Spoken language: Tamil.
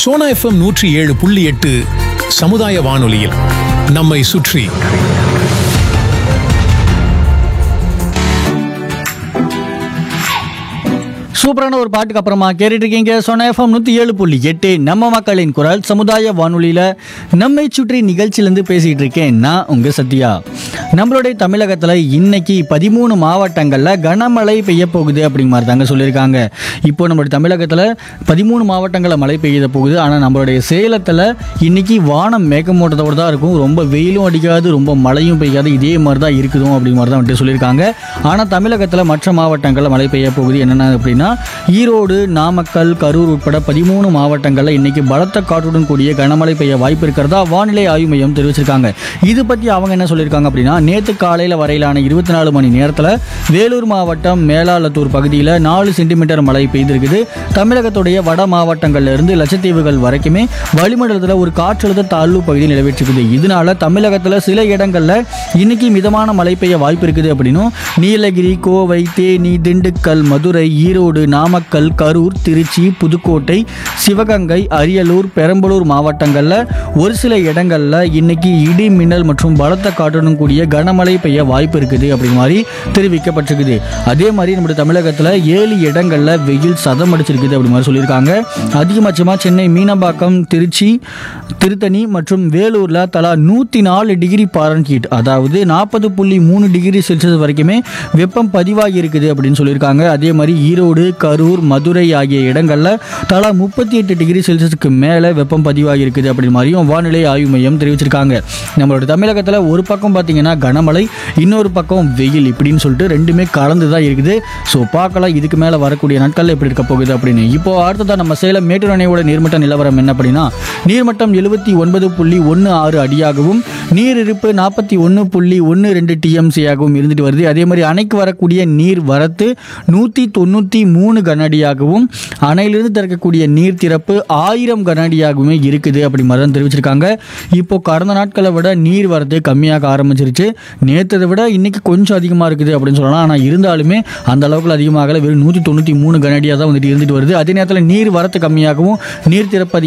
சோனா எஃப்எம் நூற்றி ஏழு புள்ளி எட்டு சமுதாய வானொலியில் நம்மை சுற்றி சூப்பரான ஒரு பாட்டுக்கு அப்புறமா கேட்டுட்டு இருக்கீங்க சொன்ன எஃப்எம் நூற்றி ஏழு புள்ளி எட்டு நம்ம மக்களின் குரல் சமுதாய வானொலியில் நம்மை சுற்றி நிகழ்ச்சியிலேருந்து பேசிகிட்டு இருக்கேன் நான் உங்கள் சத்யா நம்மளுடைய தமிழகத்தில் இன்னைக்கு பதிமூணு மாவட்டங்களில் கனமழை பெய்ய போகுது அப்படிங்கிற மாதிரி தாங்க சொல்லியிருக்காங்க இப்போ நம்மளுடைய தமிழகத்தில் பதிமூணு மாவட்டங்களில் மழை பெய்ய போகுது ஆனால் நம்மளுடைய சேலத்தில் இன்னைக்கு வானம் மேகமூட்டத்தோடு தான் இருக்கும் ரொம்ப வெயிலும் அடிக்காது ரொம்ப மழையும் பெய்யாது இதே மாதிரி தான் இருக்குதும் அப்படிங்கிற மாதிரி தான் வந்துட்டு சொல்லியிருக்காங்க ஆனால் தமிழகத்தில் மற்ற மாவட்டங்களில் மழை பெய்ய போகுது என்னென்ன அப்படின்னா ஈரோடு நாமக்கல் கரூர் உட்பட பதிமூணு மாவட்டங்களில் இன்னைக்கு பலத்த காற்றுடன் கூடிய கனமழை பெய்ய வாய்ப்பு இருக்கிறதா வானிலை ஆய்வு மையம் தெரிவிச்சிருக்காங்க இது பற்றி அவங்க என்ன சொல்லியிருக்காங்க அப்படின்னா நேற்று காலையில் வரையிலான இருபத்தி நாலு மணி நேரத்தில் வேலூர் மாவட்டம் மேலாளத்தூர் பகுதியில் நாலு சென்டிமீட்டர் மழை பெய்திருக்குது தமிழகத்துடைய வட மாவட்டங்கள்ல இருந்து லட்சத்தீவுகள் வரைக்குமே வளிமண்டலத்தில் ஒரு காற்றழுத்த தாழ்வு பகுதி நிலவிட்டிருக்குது இதனால தமிழகத்தில் சில இடங்களில் இன்னைக்கு மிதமான மழை பெய்ய வாய்ப்பு இருக்குது அப்படின்னும் நீலகிரி கோவை தேனி திண்டுக்கல் மதுரை ஈரோடு நாமக்கல் கரூர் திருச்சி புதுக்கோட்டை சிவகங்கை அரியலூர் பெரம்பலூர் மாவட்டங்களில் ஒரு சில இடங்களில் இன்னைக்கு இடி மின்னல் மற்றும் பலத்த காற்றுடன் கூடிய கனமழை பெய்ய வாய்ப்பு இருக்குது அப்படிங்கிற மாதிரி தெரிவிக்கப்பட்டிருக்குது அதே மாதிரி நம்முடைய தமிழகத்தில் ஏழு இடங்களில் வெயில் சதம் அடிச்சிருக்குது அப்படி மாதிரி சொல்லியிருக்காங்க அதிகபட்சமாக சென்னை மீனம்பாக்கம் திருச்சி திருத்தணி மற்றும் வேலூரில் தலா நூற்றி நாலு டிகிரி பாரன்ஹீட் அதாவது நாற்பது புள்ளி மூணு டிகிரி செல்சியஸ் வரைக்குமே வெப்பம் பதிவாகி இருக்குது அப்படின்னு சொல்லியிருக்காங்க அதே மாதிரி ஈரோடு கரூர் மதுரை ஆகிய இடங்களில் தலா முப்பத்தி எட்டு டிகிரி செல்சியஸுக்கு மேலே வெப்பம் பதிவாகி இருக்குது அப்படின்னு மாதிரியும் வானிலை ஆய்வு மையம் தெரிவிச்சிருக்காங்க நம்மளோட தமிழகத்தில் ஒரு பக்கம் பார்த்தீங்கன்னா கனமழை இன்னொரு பக்கம் வெயில் இப்படின்னு சொல்லிட்டு ரெண்டுமே கலந்து தான் இருக்குது ஸோ பார்க்கலாம் இதுக்கு மேலே வரக்கூடிய நாட்களில் எப்படி இருக்க போகுது அப்படின்னு இப்போ அடுத்ததான் நம்ம சேலம் மேட்டூர் அணையோட நீர்மட்ட நிலவரம் என்ன அப்படின்னா நீர்மட்டம் எழுபத்தி ஒன்பது புள்ளி ஒன்று ஆறு அடியாகவும் நீர் இருப்பு நாற்பத்தி ஒன்று புள்ளி ஒன்று ரெண்டு டிஎம்சியாகவும் இருந்துட்டு வருது அதே மாதிரி அணைக்கு வரக்கூடிய நீர் வரத்து நூற்றி தொண்ணூற்றி மூணு கனஅடியாகவும் அணையிலிருந்து திறக்கக்கூடிய நீர் திறப்பு ஆயிரம் கனஅடியாகவுமே இருக்குது அப்படி மாதிரி தான் தெரிவிச்சிருக்காங்க இப்போ கடந்த நாட்களை விட நீர் வரத்து கம்மியாக ஆரம்பிச்சிருச்சு நேற்றதை விட இன்னைக்கு கொஞ்சம் அதிகமாக இருக்குது அப்படின்னு சொல்லலாம் ஆனால் இருந்தாலுமே அந்த அளவுக்கு அதிகமாகல வெறும் நூற்றி தொண்ணூற்றி மூணு கனஅடியாக தான் வந்துட்டு இருந்துட்டு வருது அதே நேரத்தில் நீர் வரத்து கம்மியாகவும் நீர் திறப்பு